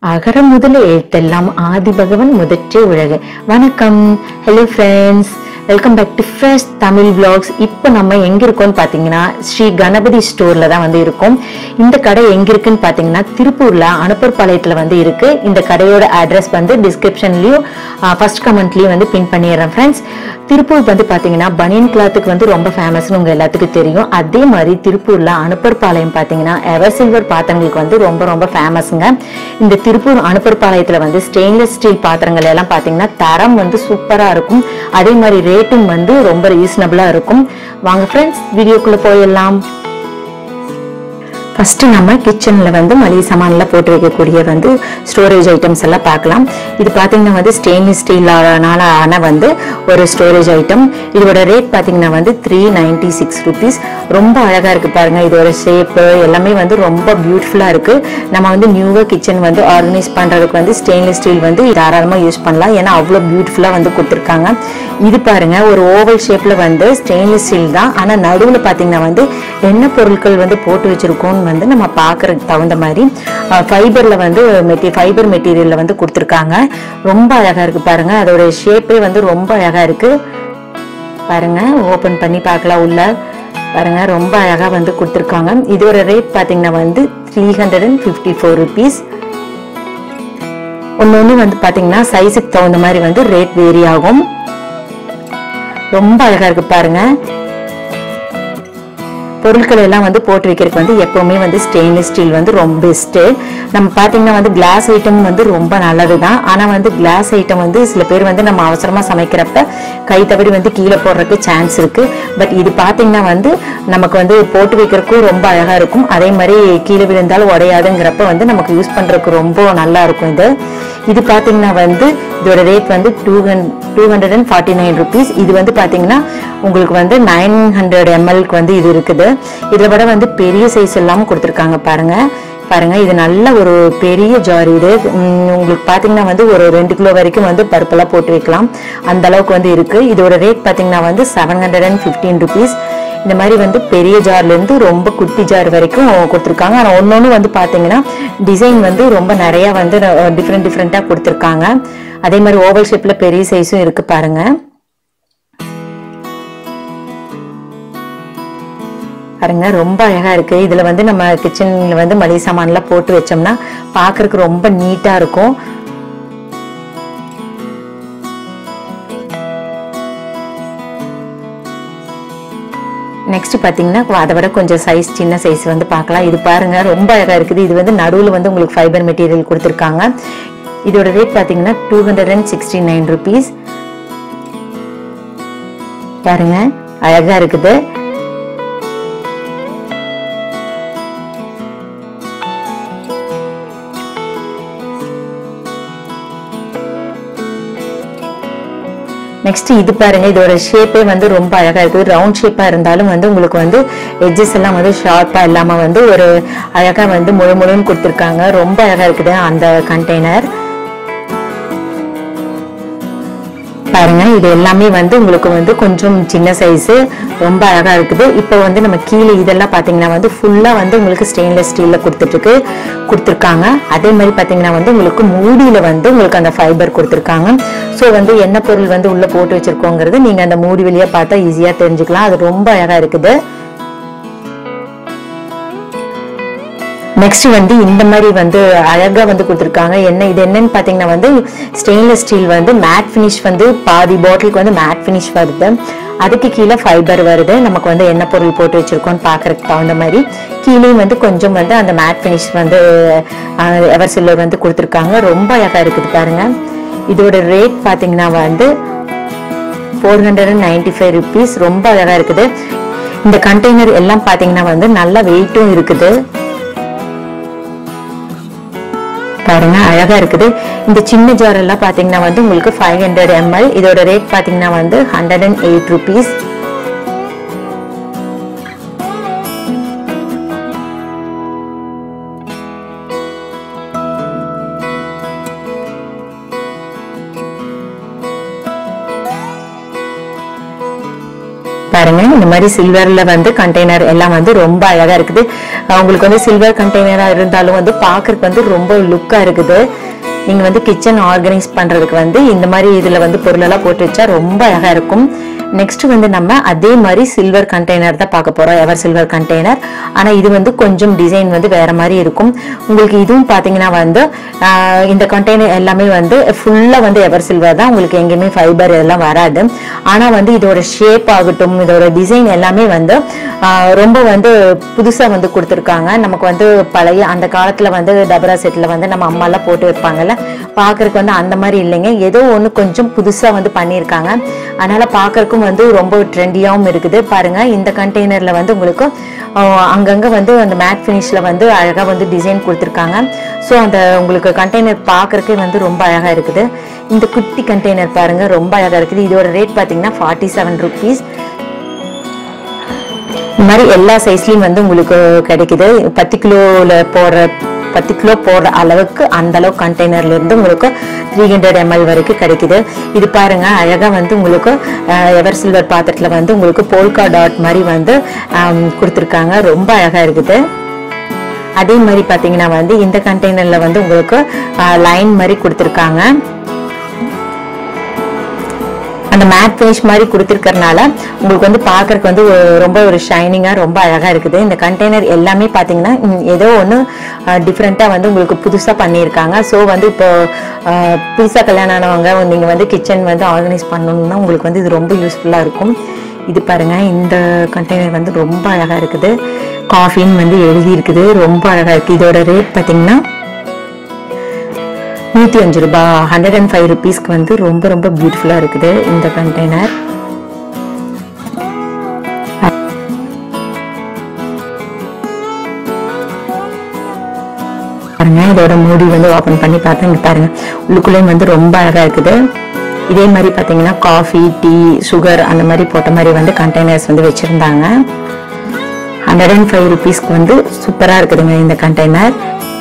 அகர முதல எழுத்தெல்லாம் ஆதி பகவன் முதற்றே உலகு வணக்கம் hello friends welcome back to first Tamil vlogs இப்போ நம்ம எங்க இருக்கோம்னு பாத்தீங்கன்னா ஸ்ரீ கணபதி ஸ்டோர்ல தான் வந்து இருக்கோம் இந்த கடை எங்க இருக்குன்னு பாத்தீங்கன்னா திருப்பூர்ல அனுப்பர்பாளையத்துல வந்து இருக்கு இந்த கடையோட அட்ரஸ் வந்து டிஸ்கிரிப்ஷன்லயும் ஃபர்ஸ்ட் கமெண்ட்லயும் வந்து பின் பண்ணிடுறேன் ஃப்ரெண்ட்ஸ் திருப்பூர் வந்து பாத்தீங்கன்னா பனியன் கிளாத்துக்கு வந்து ரொம்ப ஃபேமஸ்னு உங்க எல்லாத்துக்கும் தெரியும் அதே மாதிரி திருப்பூர்ல அனுப்பர்பாளையம் பாத்தீங்கன்னா எவர் சில்வர் பாத்திரங்களுக்கு வந்து ரொம்ப ரொம்ப ஃபேமஸ்ங்க இந்த திருப்பூர் அனுப்பர்பாளையத்துல வந்து ஸ்டெயின்லெஸ் ஸ்டீல் பாத்திரங்கள் எல்லாம் பாத்தீங்கன்னா தரம் வந்து சூப்பரா இருக்கும் அதே மாதிரி ரேட்டும் வந்து ரொம்ப ரீசனபிளா இருக்கும் வாங்க ஃப்ரெண்ட்ஸ் வீடியோக்குள்ள போயிடலாம் ஃபர்ஸ்ட் நம்ம கிச்சன்ல வந்து மளிகை சாமான்ல போட்டு வைக்கக்கூடிய வந்து ஸ்டோரேஜ் ஐட்டம்ஸ் எல்லாம் பார்க்கலாம் இது பாத்தீங்கன்னா வந்து ஸ்டெயின்லெஸ் ஸ்டீல்னால ஆன வந்து ஒரு ஸ்டோரேஜ் ஐட்டம் இதோட ரேட் பாத்தீங்கன்னா வந்து த்ரீ நைன்டி சிக்ஸ் ருபீஸ் ரொம்ப அழகா இருக்கு பாருங்க இதோட ஷேப்பு எல்லாமே வந்து ரொம்ப பியூட்டிஃபுல்லா இருக்கு நம்ம வந்து நியூவா கிச்சன் வந்து ஆர்கனைஸ் பண்றதுக்கு வந்து ஸ்டெயின்லெஸ் ஸ்டீல் வந்து தாராளமா யூஸ் பண்ணலாம் ஏன்னா அவ்வளோ பியூட்டிஃபுல்லா வந்து கொடுத்துருக்காங்க இது பாருங்க ஒரு ஓவல் ஷேப்ல வந்து ஸ்டெயின்லெஸ் ஸ்டீல் தான் ஆனா நடுவுல பாத்தீங்கன்னா வந்து என்ன பொருட்கள் வந்து போட்டு வச்சிருக்கோம்னு வந்து நம்ம பார்க்கறதுக்கு தகுந்த மாதிரி ஃபைபர்ல வந்து மெட்டி ஃபைபர் மெட்டீரியல்ல வந்து கொடுத்துருக்காங்க ரொம்ப அழகா இருக்கு பாருங்க அதோட ஷேப்பே வந்து ரொம்ப அழகா இருக்கு பாருங்க ஓபன் பண்ணி பார்க்கலாம் உள்ள பாருங்க ரொம்ப அழகா வந்து கொடுத்துருக்காங்க இதோட ரேட் பாத்தீங்கன்னா வந்து three hundred and fifty four rupees ஒன்று வந்து பாத்தீங்கன்னா சைஸுக்கு தகுந்த மாதிரி வந்து ரேட் வேரி ஆகும் ரொம்ப அழகா இருக்கு பாருங்க பொருட்கள் எல்லாம் வந்து போட்டு வைக்கிறதுக்கு வந்து எப்பவுமே வந்து ஸ்டெயின்லெஸ் ஸ்டீல் வந்து ரொம்ப பெஸ்ட்டு நம்ம பார்த்தீங்கன்னா வந்து கிளாஸ் ஐட்டம் வந்து ரொம்ப நல்லது தான் ஆனால் வந்து கிளாஸ் ஐட்டம் வந்து சில பேர் வந்து நம்ம அவசரமாக சமைக்கிறப்ப கை தவறி வந்து கீழே போடுறதுக்கு சான்ஸ் இருக்கு பட் இது பார்த்தீங்கன்னா வந்து நமக்கு வந்து போட்டு வைக்கிறதுக்கும் ரொம்ப அழகாக இருக்கும் அதே மாதிரி கீழே விழுந்தாலும் உடையாதுங்கிறப்ப வந்து நமக்கு யூஸ் பண்ணுறதுக்கு ரொம்ப நல்லா இருக்கும் இது இது பார்த்தீங்கன்னா வந்து இதோட ரேட் வந்து two hundred two hundred and forty nine rupees இது வந்து பார்த்தீங்கன்னா உங்களுக்கு வந்து நைன் ஹண்ட்ரட் எம்எல்க்கு வந்து இது இருக்குது இதை விட வந்து பெரிய சைஸ் எல்லாம் கொடுத்துருக்காங்க பாருங்க பாருங்க இது நல்ல ஒரு பெரிய ஜார் இது உம், உங்களுக்கு பார்த்தீங்கன்னா வந்து ஒரு ரெண்டு கிலோ வரைக்கும் வந்து பருப்பெல்லாம் போட்டு வைக்கலாம் அந்த அளவுக்கு வந்து இருக்கு இதோட ரேட் பார்த்தீங்கன்னா வந்து seven hundred and fifteen rupees இந்த மாதிரி வந்து பெரிய ஜார்ல இருந்து ரொம்ப குட்டி ஜார் வரைக்கும் கொடுத்துருக்காங்க ஆனால் ஒன்னொன்று வந்து பார்த்தீங்கன்னா டிசைன் வந்து ரொம்ப நிறைய வந்து டிஃப்ரெண்ட் டிஃப்ரெண்ட்டாக கொடுத்துருக்காங்க அதே மாதிரி ஓவல் ஷேப்ல பெரிய சைஸும் இருக்கு பாருங்க பாருங்க ரொம்ப அழகா இருக்கு இதுல வந்து நம்ம கிச்சன்ல வந்து மளிகை சாமான்லாம் போட்டு வச்சோம்னா பார்க்கறதுக்கு ரொம்ப நீட்டா இருக்கும் நெக்ஸ்ட் பாத்தீங்கன்னா அதை விட கொஞ்சம் சைஸ் சின்ன சைஸ் வந்து பார்க்கலாம் இது பாருங்க ரொம்ப அழகா இருக்குது இது வந்து நடுவில் வந்து உங்களுக்கு ஃபைபர் மெட்டீரியல் கொடுத்துருக்காங்க இதோட ரேட் பாத்தீங்கன்னா two hundred and sixty nine rupees பாருங்க அழகா இருக்குது நெக்ஸ்ட் இது பாருங்க இதோட ஷேப்பே வந்து ரொம்ப அழகா இருக்குது ரவுண்ட் ஷேப்பா இருந்தாலும் வந்து உங்களுக்கு வந்து எட்ஜஸ் எல்லாம் வந்து ஷார்ப்பா இல்லாம வந்து ஒரு அழகா வந்து முழு முழுன்னு கொடுத்துருக்காங்க ரொம்ப அழகா இருக்குது அந்த கண்டெய்னர் பாருங்க இது எல்லாமே வந்து உங்களுக்கு வந்து கொஞ்சம் சின்ன சைஸ் ரொம்ப அழகா இருக்குது இப்போ வந்து நம்ம கீழே இதெல்லாம் பாத்தீங்கன்னா வந்து ஃபுல்லா வந்து உங்களுக்கு ஸ்டெயின்லெஸ் ஸ்டீல்ல கொடுத்துட்டு இருக்கு கொடுத்துருக்காங்க அதே மாதிரி பாத்தீங்கன்னா வந்து உங்களுக்கு மூடியில வந்து உங்களுக்கு அந்த ஃபைபர் கொடுத்துருக்காங்க ஸோ வந்து என்ன பொருள் வந்து உள்ள போட்டு வச்சிருக்கோங்கிறது நீங்க அந்த மூடி வழியா பார்த்தா ஈஸியா தெரிஞ்சுக்கலாம் அது ரொம்ப அழகா இருக்குது நெக்ஸ்ட் வந்து இந்த மாதிரி வந்து அழகா வந்து கொடுத்துருக்காங்க என்ன இது என்னன்னு பாத்தீங்கன்னா வந்து ஸ்டெயின்லெஸ் ஸ்டீல் வந்து மேட் ஃபினிஷ் வந்து பாதி பாட்டிலுக்கு வந்து மேட் ஃபினிஷ் வருது அதுக்கு கீழே ஃபைபர் வருது நமக்கு வந்து என்ன பொருள் போட்டு வச்சிருக்கோம்னு பாக்குறதுக்கு தகுந்த மாதிரி கீழே வந்து கொஞ்சம் வந்து அந்த மேட் ஃபினிஷ் வந்து எவர் சில்லர் வந்து கொடுத்துருக்காங்க ரொம்ப அழகா இருக்குது பாருங்க இதோட ரேட் பாத்தீங்கன்னா வந்து four hundred and ninety five rupees ரொம்ப அழகா இருக்குது இந்த கண்டெய்னர் எல்லாம் பாத்தீங்கன்னா வந்து நல்ல வெயிட்டும் இருக்குது பாருங்க அழகா இருக்குது இந்த சின்ன ஜார் எல்லாம் பாத்தீங்கன்னா வந்து உங்களுக்கு ஃபைவ் ஹண்ட்ரட் எம்எல் இதோட ரேட் பாத்தீங்கன்னா வந்து ஹண்ட்ரட் அண்ட் எயிட் ருபீஸ் பாருங்க இந்த மாதிரி சில்வர்ல வந்து கண்டெய்னர் எல்லாம் வந்து ரொம்ப அழகா இருக்குது அஹ் உங்களுக்கு வந்து சில்வர் கண்டெய்னரா இருந்தாலும் வந்து பார்க்கறதுக்கு வந்து ரொம்ப லுக்கா இருக்குது நீங்க வந்து கிச்சன் ஆர்கனைஸ் பண்றதுக்கு வந்து இந்த மாதிரி இதுல வந்து பொருளெல்லாம் போட்டு வச்சா ரொம்ப அழகா இருக்கும் நெக்ஸ்ட் வந்து நம்ம அதே மாதிரி சில்வர் கண்டெய்னர் தான் பார்க்க போறோம் எவர் சில்வர் கண்டெய்னர் ஆனா இது வந்து கொஞ்சம் டிசைன் வந்து வேற மாதிரி இருக்கும் உங்களுக்கு இதுவும் பாத்தீங்கன்னா வந்து ஆஹ் இந்த கண்டெய்னர் எல்லாமே வந்து ஃபுல்லா வந்து எவர் சில்வர் தான் உங்களுக்கு எங்கேயுமே ஃபைபர் இதெல்லாம் வராது ஆனா வந்து இதோட ஷேப் ஆகட்டும் இதோட டிசைன் எல்லாமே வந்து ஆஹ் ரொம்ப வந்து புதுசா வந்து கொடுத்துருக்காங்க நமக்கு வந்து பழைய அந்த காலத்துல வந்து டபரா செட்ல வந்து நம்ம அம்மா எல்லாம் போட்டு வைப்பாங்கல்ல பாக்குறதுக்கு வந்து அந்த மாதிரி இல்லைங்க ஏதோ ஒண்ணு கொஞ்சம் புதுசா வந்து பண்ணியிருக்காங்க அதனால பாக்குறதுக்கும் வந்து ரொம்ப ட்ரெண்டியாவும் இருக்குது பாருங்க இந்த கண்டெய்னர்ல வந்து உங்களுக்கு ஆஹ் அங்கங்க வந்து அந்த மேட் ஃபினிஷ்ல வந்து அழகா வந்து டிசைன் கொடுத்துருக்காங்க ஸோ அந்த உங்களுக்கு கண்டெய்னர் பார்க்கறதுக்கே வந்து ரொம்ப அழகா இருக்குது இந்த குட்டி கண்டெய்னர் பாருங்க ரொம்ப அழகா இருக்குது இதோட ரேட் பார்த்தீங்கன்னா ஃபார்ட்டி செவன் ருபீஸ் இந்த மாதிரி எல்லா சைஸ்லயும் வந்து உங்களுக்கு கிடைக்குது பத்து கிலோல போடுற பத்து கிலோ போடுற அளவுக்கு அந்த அளவு கண்டெய்னர்ல இருந்து உங்களுக்கு த்ரீ ஹண்ட்ரட் எம்எல் வரைக்கும் கிடைக்குது இது பாருங்க அழகா வந்து உங்களுக்கு எவர் சில்வர் பாத்திரத்துல வந்து உங்களுக்கு போல்கா டாட் மாதிரி வந்து ஆம், கொடுத்திருக்காங்க ரொம்ப அழகா இருக்குது அதே மாதிரி பாத்தீங்கன்னா வந்து இந்த கண்டெய்னர்ல வந்து உங்களுக்கு லைன் மாதிரி கொடுத்திருக்காங்க அந்த மேட் ஃபினிஷ் மாதிரி கொடுத்துருக்கறனால உங்களுக்கு வந்து பார்க்கறதுக்கு வந்து ஒரு- ரொம்ப ஒரு ஷைனிங்காக ரொம்ப அழகாக இருக்குது இந்த கண்டெய்னர் எல்லாமே பார்த்தீங்கன்னா ம், ஏதோ ஒன்று டிஃப்ரெண்ட்டாக வந்து உங்களுக்கு புதுசாக பண்ணியிருக்காங்க ஸோ வந்து இப்போ புதுசாக கல்யாணம் ஆனவங்க நீங்கள் வந்து கிச்சன் வந்து ஆர்கனைஸ் பண்ணணும்னா உங்களுக்கு வந்து இது ரொம்ப யூஸ்ஃபுல்லாக இருக்கும் இது பாருங்க இந்த கண்டெய்னர் வந்து ரொம்ப அழகாக இருக்குது காஃபின்னு வந்து எழுதி இருக்குது ரொம்ப அழகாக இருக்குது இதோட ரேட் பார்த்தீங்கன்னா நூற்றி அஞ்சு ரூபாய் ஹண்ட்ரட் அண்ட் ஃபைவ் ருபீஸ்க்கு வந்து ரொம்ப ரொம்ப பியூட்டிஃபுல்லாக இருக்குது இந்த கண்டெய்னர் பாருங்க இதோட மூடி வந்து ஓப்பன் பண்ணி பார்த்தா இங்க பாருங்க உள்ளுக்குள்ளேயும் வந்து ரொம்ப அழகா இருக்குது இதே மாதிரி பார்த்தீங்கன்னா காஃபி டீ சுகர் அந்த மாதிரி போட்ட மாதிரி வந்து கண்டெய்னர்ஸ் வந்து வச்சுருந்தாங்க ஹண்ட்ரட் அண்ட் ஃபைவ் ருபீஸ்க்கு வந்து சூப்பராக இருக்குதுங்க இந்த கண்டெய்னர்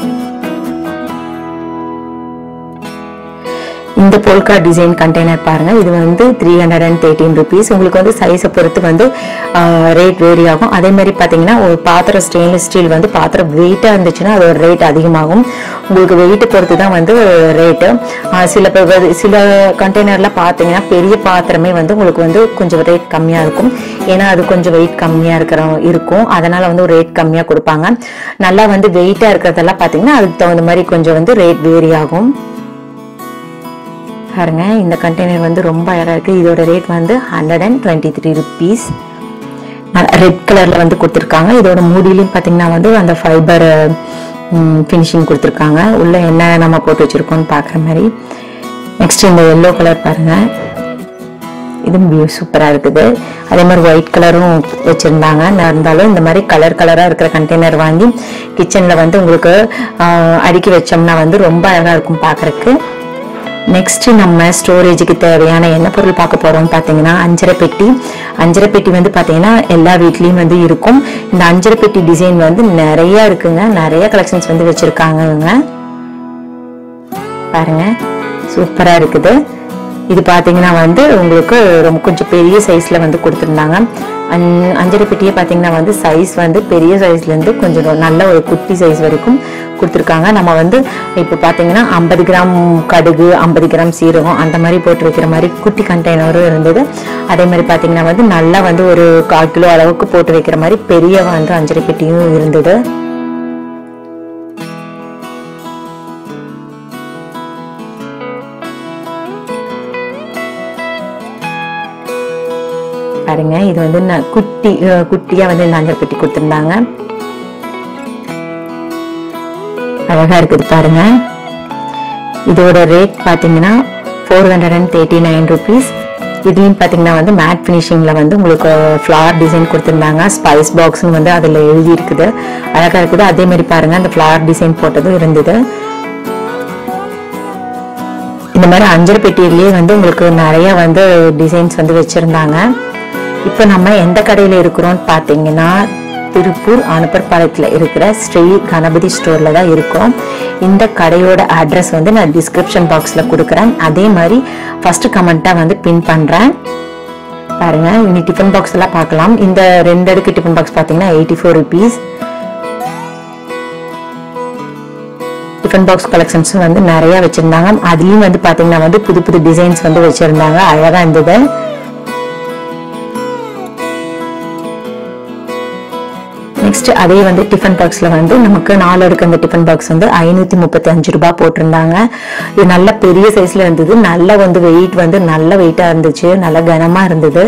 இந்த போல்கா டிசைன் கண்டெய்னர் பாருங்க இது வந்து three hundred and thirteen rupees உங்களுக்கு வந்து சைஸை பொறுத்து வந்து ரேட் வேரி ஆகும் அதே மாதிரி பார்த்தீங்கன்னா ஒரு பாத்திரம் ஸ்டெயின்லெஸ் ஸ்டீல் வந்து பாத்திரம் வெயிட்டாக இருந்துச்சுன்னா அதோட ரேட் அதிகமாகும் உங்களுக்கு வெயிட்டை பொறுத்து தான் வந்து ரேட்டு சில பேர் வந்து- சில கண்டெய்னர்லாம் பார்த்தீங்கன்னா பெரிய பாத்திரமே வந்து உங்களுக்கு வந்து கொஞ்சம் ரேட் கம்மியாக இருக்கும் ஏன்னா அது கொஞ்சம் வெயிட் கம்மியாக இருக்கிற இருக்கும் அதனால வந்து ஒரு ரேட் கம்மியாக கொடுப்பாங்க நல்லா வந்து வெயிட்டாக இருக்கிறதெல்லாம் பார்த்தீங்கன்னா அதுக்கு தகுந்த மாதிரி கொஞ்சம் வந்து ரேட் வேரி ஆகும் பாருங்க இந்த கண்டெய்னர் வந்து ரொம்ப அழகா இருக்கு இதோட ரேட் வந்து hundred and twenty three rupees red கலர்ல வந்து கொடுத்துருக்காங்க இதோட மூடிலையும் பார்த்தீங்கன்னா வந்து அந்த ஃபைபர் ஃபினிஷிங் கொடுத்துருக்காங்க உள்ள என்ன நம்ம போட்டு வச்சிருக்கோம்னு பார்க்குற மாதிரி நெக்ஸ்ட் இந்த எல்லோ கலர் பாருங்க இதுவும் வியூ சூப்பராக இருக்குது அதே மாதிரி ஒயிட் கலரும் வச்சுருந்தாங்க நான் இருந்தாலும் இந்த மாதிரி கலர் கலராக இருக்கிற கண்டெய்னர் வாங்கி கிச்சனில் வந்து உங்களுக்கு ஆஹ், அடுக்கி வச்சோம்னா வந்து ரொம்ப அழகாக இருக்கும் பார்க்குறக்கு நெக்ஸ்ட் நம்ம ஸ்டோரேஜுக்கு தேவையான என்ன பொருள் பார்க்க போறோம் பார்த்தீங்கன்னா அஞ்சரை பெட்டி அஞ்சரை பெட்டி வந்து பார்த்தீங்கன்னா எல்லா வீட்லேயும் வந்து இருக்கும் இந்த அஞ்சரை பெட்டி டிசைன் வந்து நிறைய இருக்குங்க நிறைய கலெக்ஷன்ஸ் வந்து வச்சிருக்காங்க பாருங்க சூப்பரா இருக்குது இது பார்த்தீங்கன்னா வந்து உங்களுக்கு ரொம்ப கொஞ்சம் பெரிய சைஸ்ல வந்து கொடுத்துருந்தாங்க அஞ்- அஞ்சரை பெட்டியே பார்த்தீங்கன்னா வந்து சைஸ் வந்து பெரிய சைஸ்லேருந்து கொஞ்சம் ரொ- நல்ல ஒரு குட்டி சைஸ் வரைக்கும் கொடுத்துருக்காங்க நம்ம வந்து இப்போ பார்த்தீங்கன்னா ஐம்பது கிராம் கடுகு ஐம்பது கிராம் சீரகம் அந்த மாதிரி போட்டு வைக்கிற மாதிரி குட்டி கண்டெய்னரும் இருந்தது அதே மாதிரி பார்த்தீங்கன்னா வந்து நல்லா வந்து ஒரு கால் கிலோ அளவுக்கு போட்டு வைக்கிற மாதிரி பெரிய வந்து அஞ்சரை பெட்டியும் இருந்தது பாருங்க இது வந்து ந- குட்டி அஹ், குட்டியா வந்து இந்த அஞ்சரை பெட்டி கொடுத்துருந்தாங்க அழகா இருக்குது பாருங்க இதோட ரேட் பார்த்தீங்கன்னா four hundred and thirty nine rupees இதுலேயும் பார்த்தீங்கன்னா வந்து மேட் ஃபினிஷிங்கில் வந்து உங்களுக்கு ஃப்ளவர் டிசைன் கொடுத்துருந்தாங்க ஸ்பைஸ் பாக்ஸ்னு வந்து அதில் எழுதி இருக்குது அழகாக இருக்குது அதே மாதிரி பாருங்க அந்த ஃப்ளவர் டிசைன் போட்டதும் இருந்தது இந்த மாதிரி அஞ்சரை பெட்டியிலேயே வந்து உங்களுக்கு நிறைய வந்து டிசைன்ஸ் வந்து வச்சுருந்தாங்க இப்போ நம்ம எந்த கடையில் இருக்கிறோம்னு பார்த்தீங்கன்னா திருப்பூர் அனுப்பர்பாளையத்தில் இருக்கிற ஸ்ரீ கணபதி ஸ்டோரில் தான் இருக்கோம் இந்த கடையோட அட்ரஸ் வந்து நான் டிஸ்கிரிப்ஷன் பாக்ஸில் கொடுக்குறேன் அதே மாதிரி ஃபர்ஸ்ட் கமெண்ட்டாக வந்து பின் பண்ணுறேன் பாருங்க இனி டிஃபன் பாக்ஸ் எல்லாம் பார்க்கலாம் இந்த ரெண்டு அடுக்கு டிஃபன் பாக்ஸ் பார்த்தீங்கன்னா eighty four rupees tiffin box collections வந்து நிறைய வச்சிருந்தாங்க அதுலயும் வந்து பாத்தீங்கன்னா வந்து புது புது டிசைன்ஸ் வந்து வச்சிருந்தாங்க அழகா இருந்தது நெக்ஸ்ட் அதே வந்து டிஃபன் பாக்ஸ்ல வந்து நமக்கு நாலு அடுக்கு அந்த டிஃபன் பாக்ஸ் வந்து ஐநூத்தி முப்பத்தி அஞ்சு ரூபாய் போட்டிருந்தாங்க இது நல்ல பெரிய சைஸ்ல இருந்தது நல்ல வந்து வெயிட் வந்து நல்ல வெயிட்டா இருந்துச்சு நல்ல கனமா இருந்தது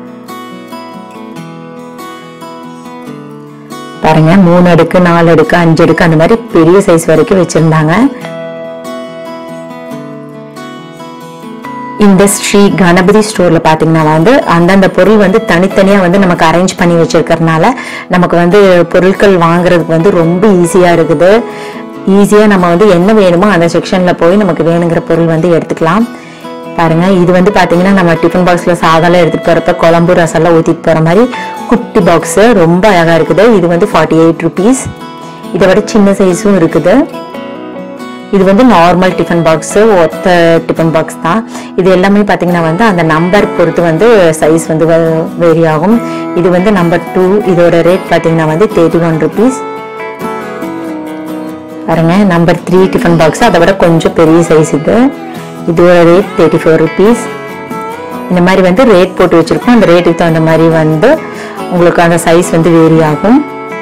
பாருங்க மூணு அடுக்கு நாலு அடுக்கு அஞ்சு அடுக்கு அந்த மாதிரி பெரிய சைஸ் வரைக்கும் வச்சிருந்தாங்க இந்த ஸ்ரீ கணபதி ஸ்டோர்ல பாத்தீங்கன்னா வந்து அந்தந்த பொருள் வந்து தனித்தனியா வந்து நமக்கு அரேஞ்ச் பண்ணி வச்சிருக்கறனால நமக்கு வந்து பொருட்கள் வாங்குறதுக்கு வந்து ரொம்ப ஈஸியா இருக்குது ஈஸியா நம்ம வந்து என்ன வேணுமோ அந்த செக்ஷன்ல போய் நமக்கு வேணுங்கிற பொருள் வந்து எடுத்துக்கலாம் பாருங்க இது வந்து பாத்தீங்கன்னா நம்ம டிஃபன் பாக்ஸ்ல சாதம்லாம் எடுத்துட்டு போறப்ப குழம்பு ரசம்லாம் ஊத்திட்டு போற மாதிரி குட்டி பாக்ஸ் ரொம்ப அழகா இருக்குது இது வந்து ஃபார்ட்டி எயிட் ருபீஸ் இதை விட சின்ன சைஸும் இருக்குது இது வந்து நார்மல் டிஃபன் பாக்ஸ் ஒத்த டிஃபன் பாக்ஸ் தான் இது எல்லாமே பார்த்தீங்கன்னா வந்து அந்த நம்பர் பொறுத்து வந்து சைஸ் வந்து வேரி ஆகும் இது வந்து நம்பர் டூ இதோட ரேட் பார்த்தீங்கன்னா வந்து தேர்ட்டி ஒன் ருபீஸ் பாருங்க நம்பர் த்ரீ டிஃபன் பாக்ஸ் அதை விட கொஞ்சம் பெரிய சைஸ் இது இதோட ரேட் தேர்ட்டி ஃபோர் ருபீஸ் இந்த மாதிரி வந்து ரேட் போட்டு வச்சிருக்கோம் அந்த ரேட்டுக்கு தகுந்த மாதிரி வந்து உங்களுக்கு அந்த சைஸ் வந்து வேரி ஆகும்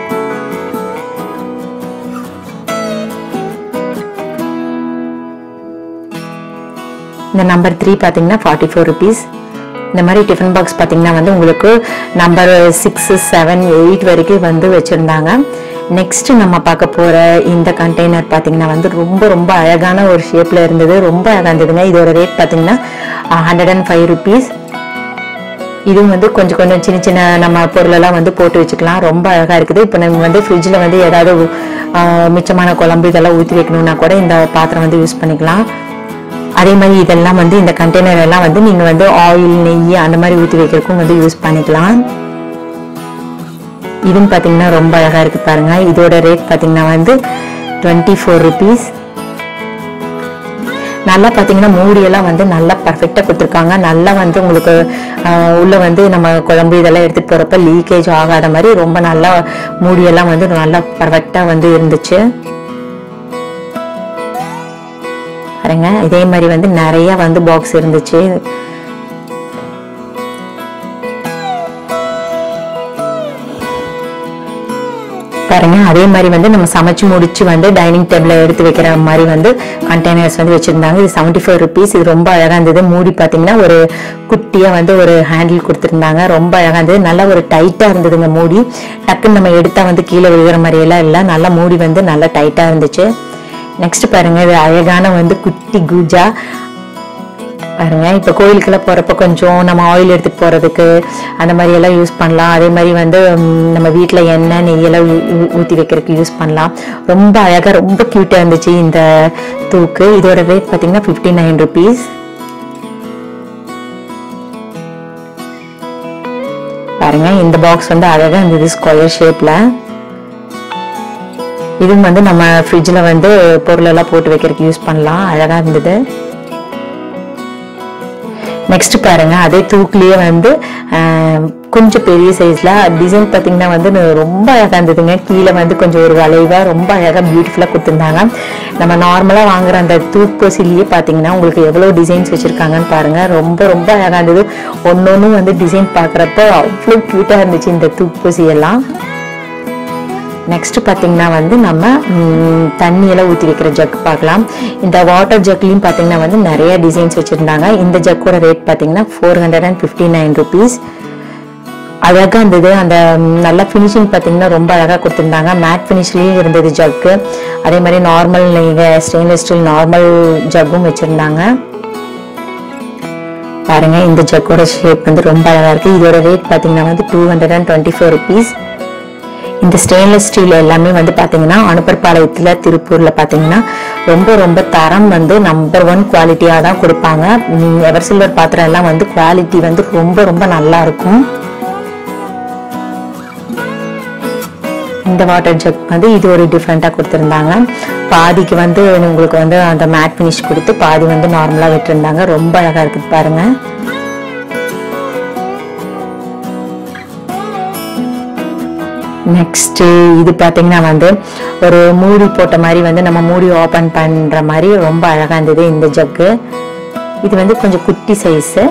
இந்த நம்பர் த்ரீ பார்த்தீங்கன்னா ஃபார்ட்டி ஃபோர் ருபீஸ் இந்த மாதிரி டிஃபன் பாக்ஸ் பார்த்தீங்கன்னா வந்து உங்களுக்கு நம்பர் சிக்ஸ் செவன் எயிட் வரைக்கும் வந்து வச்சுருந்தாங்க நெக்ஸ்ட் நம்ம பார்க்க போகிற இந்த கண்டெய்னர் பார்த்தீங்கன்னா வந்து ரொம்ப ரொம்ப அழகான ஒரு ஷேப்பில் இருந்தது ரொம்ப அழகாக இருந்ததுங்க இதோட ரேட் பார்த்தீங்கன்னா ஹண்ட்ரட் அண்ட் ஃபைவ் ருபீஸ் இதுவும் வந்து கொஞ்சம் கொஞ்சம் சின்ன சின்ன நம்ம பொருளெல்லாம் வந்து போட்டு வச்சுக்கலாம் ரொம்ப அழகாக இருக்குது இப்போ நம்ம வந்து ஃப்ரிட்ஜில் வந்து ஏதாவது ஆஹ், மிச்சமான குழம்பு இதெல்லாம் ஊற்றி வைக்கணும்னா கூட இந்த பாத்திரம் வந்து யூஸ் பண்ணிக்கலாம் அதே மாதிரி இதெல்லாம் வந்து இந்த கண்டெய்னர் எல்லாம் வந்து நீங்கள் வந்து ஆயில் நெய் அந்த மாதிரி ஊற்றி வைக்கிறதுக்கும் வந்து யூஸ் பண்ணிக்கலாம் இதுவும் பார்த்தீங்கன்னா ரொம்ப அழகாக இருக்குது பாருங்க இதோட ரேட் பார்த்தீங்கன்னா வந்து டுவெண்ட்டி ஃபோர் ருபீஸ் நல்லா பார்த்தீங்கன்னா மூடியெல்லாம் வந்து நல்லா பர்ஃபெக்டாக கொடுத்துருக்காங்க நல்லா வந்து உங்களுக்கு ஆஹ், உள்ள வந்து நம்ம குழம்பு இதெல்லாம் எடுத்துகிட்டு போகிறப்ப லீக்கேஜ் ஆகாத மாதிரி ரொம்ப நல்லா மூடியெல்லாம் வந்து நல்லா பர்ஃபெக்டாக வந்து இருந்துச்சு பாருங்க இதே மாதிரி வந்து நிறைய வந்து பாக்ஸ் இருந்துச்சு பாருங்க அதே மாதிரி வந்து நம்ம சமைச்சு முடிச்சு வந்து டைனிங் டேபிள்ல எடுத்து வைக்கிற மாதிரி வந்து கண்டெய்னர்ஸ் வந்து வச்சிருந்தாங்க இது செவன்டி ஃபைவ் ருபீஸ் இது ரொம்ப அழகா இருந்தது மூடி பாத்தீங்கன்னா ஒரு குட்டியா வந்து ஒரு ஹேண்டில் கொடுத்துருந்தாங்க ரொம்ப அழகா இருந்தது நல்லா ஒரு டைட்டா இருந்ததுங்க மூடி டக்குன்னு நம்ம எடுத்தா வந்து கீழே விழுகிற மாதிரி எல்லாம் இல்லை நல்லா மூடி வந்து நல்லா டைட்டா இருந்துச்சு நெக்ஸ்ட் பாருங்க இது அழகான வந்து குட்டி கூஜா பாருங்க இப்போ கோயிலுக்கெல்லாம் போகிறப்ப கொஞ்சம் நம்ம ஆயில் எடுத்துகிட்டு போகிறதுக்கு அந்த மாதிரி எல்லாம் யூஸ் பண்ணலாம் அதே மாதிரி வந்து ம், நம்ம வீட்டில் எண்ணெய் நெய்யெல்லாம் ஊற்றி வைக்கிறதுக்கு யூஸ் பண்ணலாம் ரொம்ப அழகாக ரொம்ப க்யூட்டாக இருந்துச்சு இந்த தூக்கு இதோட ரேட் பார்த்தீங்கன்னா ஃபிஃப்டி நைன் ருபீஸ் பாருங்க இந்த பாக்ஸ் வந்து அழகாக இருந்தது ஸ்கொயர் ஷேப்பில் இதுவும் வந்து நம்ம ஃப்ரிட்ஜில் வந்து பொருளெல்லாம் போட்டு வைக்கிறதுக்கு யூஸ் பண்ணலாம் அழகாக இருந்தது நெக்ஸ்ட் பாருங்க அதே தூக்குலயே வந்து ஆஹ், கொஞ்சம் பெரிய சைஸ்ல டிசைன் பார்த்தீங்கன்னா வந்து நு- ரொம்ப அழகா இருந்ததுங்க கீழே வந்து கொஞ்சம் ஒரு வளைவா ரொம்ப அழகா பியூட்டிஃபுல்லா கொடுத்துருந்தாங்க நம்ம நார்மலா வாங்குற அந்த தூப்பொசிலேயே பார்த்தீங்கன்னா உங்களுக்கு எவ்வளவு டிசைன்ஸ் வச்சிருக்காங்கன்னு பாருங்க ரொம்ப ரொம்ப அழகா இருந்தது ஒன்னொன்னும் வந்து டிசைன் பார்க்குறப்ப அவ்வளோ க்யூட்டா இருந்துச்சு இந்த தூப்பொசி எல்லாம் நெக்ஸ்ட் பார்த்தீங்கன்னா வந்து நம்ம ம், தண்ணியெல்லாம் ஊற்றி வைக்கிற ஜக் பார்க்கலாம் இந்த வாட்டர் ஜக்லையும் பார்த்தீங்கன்னா வந்து நிறைய டிசைன்ஸ் வச்சுருந்தாங்க இந்த ஜக்கோட ரேட் பார்த்தீங்கன்னா four hundred and fifty nine rupees அழகாக இருந்தது அந்த ம், நல்ல ஃபினிஷிங் பார்த்தீங்கன்னா ரொம்ப அழகாக கொடுத்துருந்தாங்க மேட் ஃபினிஷ்லேயும் இருந்தது ஜக்கு அதே மாதிரி நார்மல் நீங்கள் ஸ்டெயின்லெஸ் ஸ்டீல் நார்மல் ஜக்கும் வச்சுருந்தாங்க பாருங்க இந்த ஜக்கோட ஷேப் வந்து ரொம்ப அழகாக இருக்குது இதோட ரேட் பார்த்தீங்கன்னா வந்து two hundred and twenty four rupees இந்த ஸ்டெயின்லெஸ் ஸ்டீல் எல்லாமே வந்து பார்த்தீங்கன்னா அனுப்பர்பாளையத்தில் திருப்பூரில் பார்த்தீங்கன்னா ரொம்ப ரொம்ப தரம் வந்து நம்பர் ஒன் குவாலிட்டியாக தான் கொடுப்பாங்க ம், எவர் சில்வர் பாத்திரம் எல்லாம் வந்து குவாலிட்டி வந்து ரொம்ப ரொம்ப நல்லா இருக்கும் இந்த வாட்டர் ஜக் வந்து இது ஒரு டிஃப்ரெண்ட்டாக கொடுத்துருந்தாங்க பாதிக்கு வந்து உங்களுக்கு வந்து அந்த மேட் ஃபினிஷ் கொடுத்து பாதி வந்து நார்மலாக விட்டுருந்தாங்க ரொம்ப அழகாக இருக்குது பாருங்கள் நெக்ஸ்ட்டு இது பார்த்தீங்கன்னா வந்து ஒரு மூடி போட்ட மாதிரி வந்து நம்ம மூடி ஓப்பன் பண்ணுற மாதிரி ரொம்ப அழகாக இருந்தது இந்த ஜக்கு இது வந்து கொஞ்சம் குட்டி சைஸு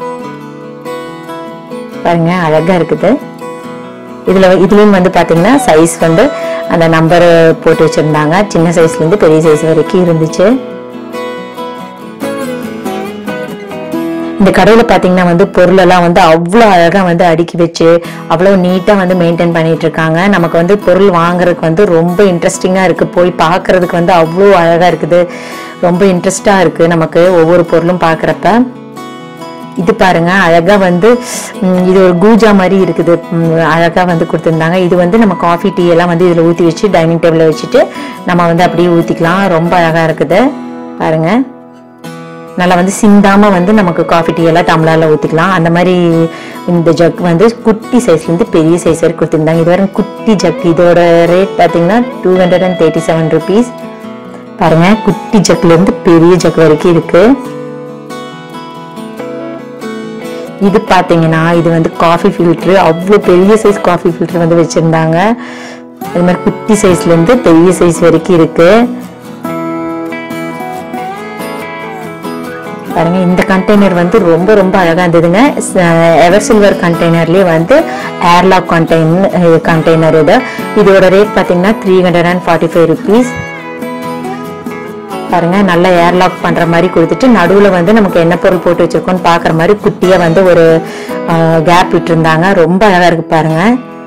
பாருங்க அழகாக இருக்குது இதில் இதுலேயும் வந்து பார்த்தீங்கன்னா சைஸ் வந்து அந்த நம்பர் போட்டு வச்சுருந்தாங்க சின்ன சைஸ்லேருந்து பெரிய சைஸ் வரைக்கும் இருந்துச்சு இந்த கடையில் பார்த்தீங்கன்னா வந்து பொருளெல்லாம் வந்து அவ்வளோ அழகாக வந்து அடுக்கி வச்சு அவ்வளோ நீட்டாக வந்து மெயின்டைன் பண்ணிட்டு இருக்காங்க நமக்கு வந்து பொருள் வாங்குறதுக்கு வந்து ரொம்ப இன்ட்ரெஸ்டிங்காக இருக்குது போய் பார்க்கறதுக்கு வந்து அவ்வளோ அழகாக இருக்குது ரொம்ப இன்ட்ரெஸ்டாக இருக்குது நமக்கு ஒவ்வொரு பொருளும் பார்க்குறப்ப இது பாருங்க அழகா வந்து ம், இது ஒரு கூஜா மாதிரி இருக்குது ம், அழகா வந்து கொடுத்துருந்தாங்க இது வந்து நம்ம காஃபி டீ எல்லாம் வந்து இதுல ஊத்தி வச்சு டைனிங் டேபிள்ல வச்சுட்டு நம்ம வந்து அப்படியே ஊத்திக்கலாம் ரொம்ப அழகா இருக்குது பாருங்க நல்லா வந்து சிந்தாம வந்து நமக்கு காஃபி டீ எல்லாம் டம்ளர்ல ஊத்திக்கலாம் அந்த மாதிரி இந்த ஜக் வந்து குட்டி சைஸ்ல இருந்து பெரிய சைஸ் வரைக்கும் கொடுத்துருந்தாங்க இது வரைக்கும் குட்டி ஜக் இதோட ரேட் பாத்தீங்கன்னா two hundred and thirty seven rupees பாருங்க குட்டி ஜக்ல இருந்து பெரிய ஜக் வரைக்கும் இருக்கு இது பாத்தீங்கன்னா இது வந்து காஃபி ஃபில்டர் அவ்வளோ பெரிய சைஸ் காஃபி ஃபில்டர் வந்து வச்சிருந்தாங்க அது மாதிரி குட்டி சைஸ்ல இருந்து பெரிய சைஸ் வரைக்கும் இருக்கு பாருங்க இந்த கண்டெய்னர் வந்து ரொம்ப ரொம்ப அழகா இருந்ததுங்க எவர் சில்வர் கண்டெய்னர்லயே வந்து ஏர்லாக் கண்டெய்னர் கண்டெய்னர் இது இதோட ரேட் பாத்தீங்கன்னா three hundred and forty five rupees பாருங்க நல்லா ஏர்லாக் பண்ற மாதிரி கொடுத்துட்டு நடுவுல வந்து நமக்கு என்ன பொருள் போட்டு வச்சிருக்கோம்னு பாக்குற மாதிரி குட்டியா வந்து ஒரு கேப் விட்டுருந்தாங்க ரொம்ப அழகா இருக்கு பாருங்க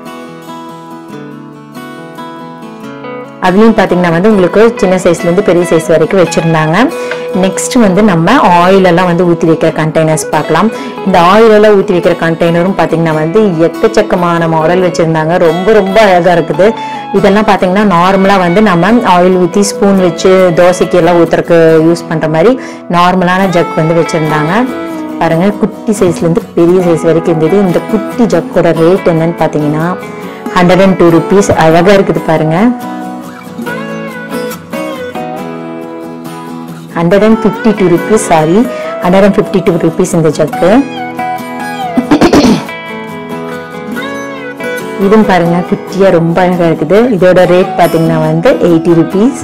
அதுலயும் பாத்தீங்கன்னா வந்து உங்களுக்கு சின்ன சைஸ்ல இருந்து பெரிய சைஸ் வரைக்கும் வச்சிருந்தாங்க நெக்ஸ்ட் வந்து நம்ம ஆயில் எல்லாம் வந்து ஊத்தி வைக்கிற கண்டெய்னர்ஸ் பார்க்கலாம் இந்த ஆயில் எல்லாம் ஊத்தி வைக்கிற கண்டெய்னரும் பாத்தீங்கன்னா வந்து எக்கச்சக்கமான மாடல் வச்சிருந்தாங்க ரொம்ப ரொம்ப அழகா இருக்குது இதெல்லாம் பாத்தீங்கன்னா நார்மலா வந்து நம்ம ஆயில் ஊத்தி ஸ்பூன் வச்சு தோசைக்கு எல்லாம் ஊத்துறதுக்கு யூஸ் பண்ற மாதிரி நார்மலான ஜக் வந்து வச்சிருந்தாங்க பாருங்க குட்டி சைஸ்ல இருந்து பெரிய சைஸ் வரைக்கும் இருந்தது இந்த குட்டி ஜக்கோட ரேட் என்னன்னு பாத்தீங்கன்னா ஹண்ட்ரட் அண்ட் டூ ருபீஸ் அழகா இருக்குது பாருங்க hundred and fifty two rupees sorry hundred and fifty two rupees இந்த ஜக்கு இதுவும் பாருங்க குட்டியா ரொம்ப அழகா இருக்குது இதோட ரேட் பாத்தீங்கன்னா வந்து எயிட்டி ருபீஸ்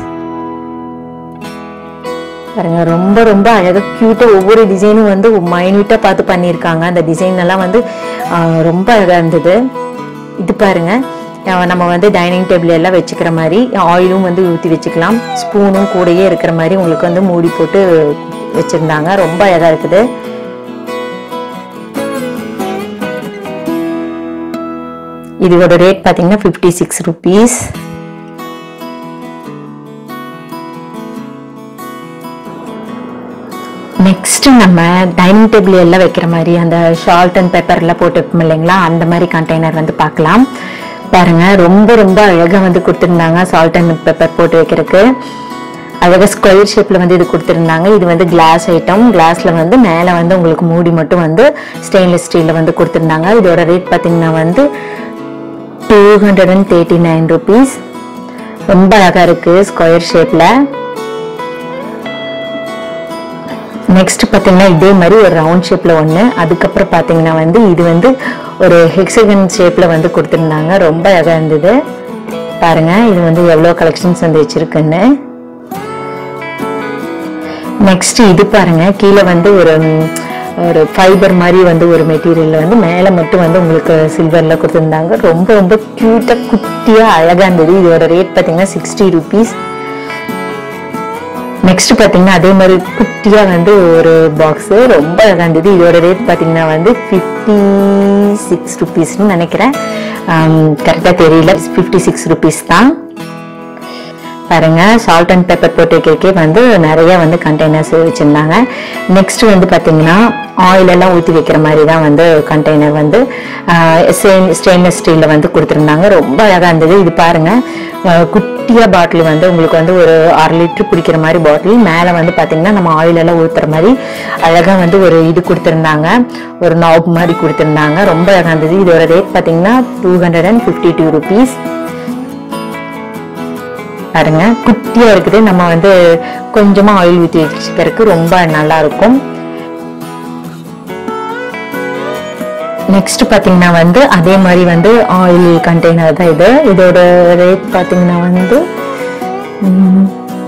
பாருங்க ரொம்ப ரொம்ப அழகா கியூட்டா ஒவ்வொரு டிசைனும் வந்து மைன்யூட்டா பார்த்து பண்ணியிருக்காங்க அந்த டிசைன் எல்லாம் வந்து ஆஹ், ரொம்ப அழகா இருந்தது இது பாருங்க அஹ், நம்ம வந்து டைனிங் டேபிள் எல்லாம் வச்சுக்கிற மாதிரி ஆயிலும் வந்து ஊற்றி வச்சுக்கலாம் ஸ்பூனும் கூடயே இருக்கிற மாதிரி உங்களுக்கு வந்து மூடி போட்டு வச்சிருந்தாங்க ரொம்ப அழகா இருக்குது இதோட ரேட் பார்த்தீங்கன்னா ஃபிஃப்டி சிக்ஸ் ருபீஸ் நெக்ஸ்ட் நம்ம டைனிங் டேபிள் எல்லாம் வைக்கிற மாதிரி அந்த ஷால்ட் அண்ட் பெப்பர்லாம் போட்டு வைப்போம் இல்லைங்களா அந்த மாதிரி கண்டெய்னர் வந்து பார்க்கலாம் பாருங்க ரொம்ப ரொம்ப அழகா வந்து கொடுத்துருந்தாங்க சால்ட் அண்ட் பெப்பர் போட்டு வைக்கிறதுக்கு அழகா ஸ்கொயர் ஷேப்ல வந்து இது கொடுத்துருந்தாங்க இது வந்து கிளாஸ் ஐட்டம் கிளாஸ்ல வந்து மேலே வந்து உங்களுக்கு மூடி மட்டும் வந்து ஸ்டெயின்லெஸ் ஸ்டீல்ல வந்து கொடுத்துருந்தாங்க இதோட ரேட் பார்த்தீங்கன்னா வந்து two hundred and thirty nine rupees ரொம்ப அழகா இருக்கு ஸ்கொயர் ஷேப்ல நெக்ஸ்ட் பார்த்தீங்கன்னா இதே மாதிரி ஒரு ரவுண்ட் ஷேப்ல ஒன்று அதுக்கப்புறம் பார்த்தீங்கன்னா வந்து இது வந்து ஒரு ஹெக்ஸகன் ஷேப்ல வந்து கொடுத்துருந்தாங்க ரொம்ப அழகா இருந்தது பாருங்க இது வந்து எவ்வளோ கலெக்ஷன்ஸ் வந்து வச்சிருக்குன்னு நெக்ஸ்ட் இது பாருங்க கீழே வந்து ஒரு ம், ஒரு ஃபைபர் மாதிரி வந்து ஒரு மெட்டீரியல் வந்து மேலே மட்டும் வந்து உங்களுக்கு சில்வர்ல கொடுத்துருந்தாங்க ரொம்ப ரொம்ப க்யூட்டா குட்டியா அழகா இருந்தது இதோட ரேட் பார்த்தீங்கன்னா சிக்ஸ்டி ருபீஸ் நெக்ஸ்ட் பாத்தீங்கன்னா அதே மாதிரி குட்டியா வந்து ஒரு பாக்ஸ் ரொம்ப அழகா இருந்தது இதோட ரேட் பாத்தீங்கன்னா வந்து ஃபிஃப்டி சிக்ஸ் ருபீஸ்னு நினைக்கிறேன் கரெக்டாக தெரியல ஃபிஃப்டி சிக்ஸ் ருபீஸ் தான் பாருங்க சால்ட் அண்ட் பெப்பர் போட்டு வைக்கிறக்கே வந்து நிறைய வந்து கண்டெய்னர்ஸ் வச்சிருந்தாங்க நெக்ஸ்ட் வந்து பாத்தீங்கன்னா ஆயில் எல்லாம் ஊற்றி வைக்கிற மாதிரி தான் வந்து கண்டெய்னர் வந்து ஸ்டெயின்லெஸ் ஸ்டீல்ல வந்து கொடுத்துருந்தாங்க ரொம்ப அழகா இருந்தது இது பாருங்க ஆஹ் குட்டியா பாட்டில் வந்து உங்களுக்கு வந்து ஒரு அரை லிட்டர் பிடிக்கிற மாதிரி பாட்டில் மேலே வந்து பாத்தீங்கன்னா நம்ம ஆயில் எல்லாம் ஊத்துற மாதிரி அழகா வந்து ஒரு இது கொடுத்துருந்தாங்க ஒரு நாப் மாதிரி கொடுத்துருந்தாங்க ரொம்ப அழகா இருந்தது இதோட ரேட் பாத்தீங்கன்னா two hundred and fifty two rupees பாருங்க குட்டியா இருக்குது நம்ம வந்து கொஞ்சமா ஆயில் ஊற்றி வச்சுக்கிறதுக்கு ரொம்ப நல்லா இருக்கும் நெக்ஸ்ட் பார்த்தீங்கன்னா வந்து அதே மாதிரி வந்து ஆயில் கண்டெய்னர் தான் இது இதோட ரேட் பார்த்தீங்கன்னா வந்து ம்,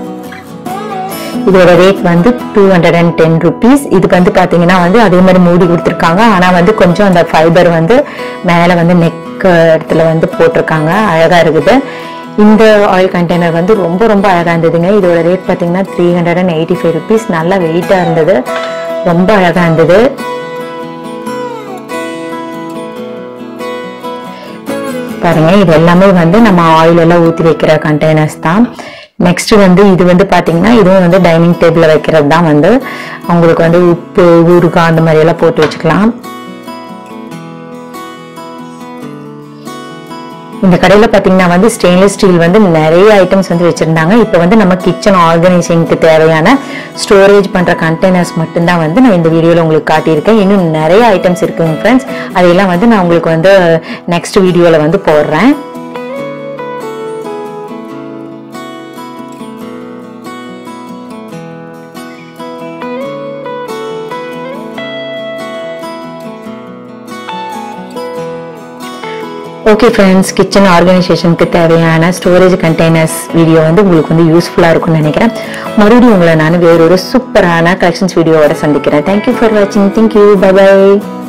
இதோட ரேட் வந்து two hundred and ten rupees இது வந்து பார்த்தீங்கன்னா வந்து அதே மாதிரி மூடி கொடுத்துருக்காங்க ஆனால் வந்து கொஞ்சம் அந்த ஃபைபர் வந்து மேலே வந்து நெக் இடத்துல வந்து போட்டிருக்காங்க அழகாக இருக்குது இந்த ஆயில் கண்டெய்னர் வந்து ரொம்ப ரொம்ப அழகாக இருந்ததுங்க இதோட ரேட் பார்த்தீங்கன்னா three hundred and eighty five rupees நல்லா வெயிட்டாக இருந்தது ரொம்ப அழகாக இருந்தது பாருங்க இது எல்லாமே வந்து நம்ம ஆயில் எல்லாம் ஊற்றி வைக்கிற கண்டெய்னர்ஸ் தான் நெக்ஸ்ட் வந்து இது வந்து பாத்தீங்கன்னா இதுவும் வந்து டைனிங் டேபிள்ல வைக்கிறது தான் வந்து அவங்களுக்கு வந்து உப்பு ஊறுகாய் அந்த மாதிரி எல்லாம் போட்டு வச்சுக்கலாம் இந்த கடையில் பார்த்தீங்கன்னா வந்து ஸ்டெயின்லெஸ் ஸ்டீல் வந்து நிறைய ஐட்டம்ஸ் வந்து வச்சுருந்தாங்க இப்போ வந்து நம்ம கிச்சன் ஆர்கனைசிங்க்கு தேவையான ஸ்டோரேஜ் பண்ணுற கண்டெய்னர்ஸ் மட்டும்தான் வந்து நான் இந்த வீடியோவில் உங்களுக்கு காட்டியிருக்கேன் இன்னும் நிறைய ஐட்டம்ஸ் இருக்குங்க ஃப்ரெண்ட்ஸ் அதையெல்லாம் வந்து நான் உங்களுக்கு வந்து நெக்ஸ்ட் வீடியோவில் வந்து போடுறேன் ஓகே ஃப்ரெண்ட்ஸ் கிச்சன் ஆர்கனைசேஷனுக்கு தேவையான ஸ்டோரேஜ் கண்டெய்னர்ஸ் வீடியோ வந்து உங்களுக்கு வந்து யூஸ்ஃபுல்லாக இருக்கும்னு நினைக்கிறேன் மறுபடியும் உங்களை நான் வேறொரு சூப்பரான கலெக்ஷன்ஸ் வீடியோவோட சந்திக்கிறேன் தேங்க்யூ ஃபார் வாட்சிங் தேங்க்யூ பை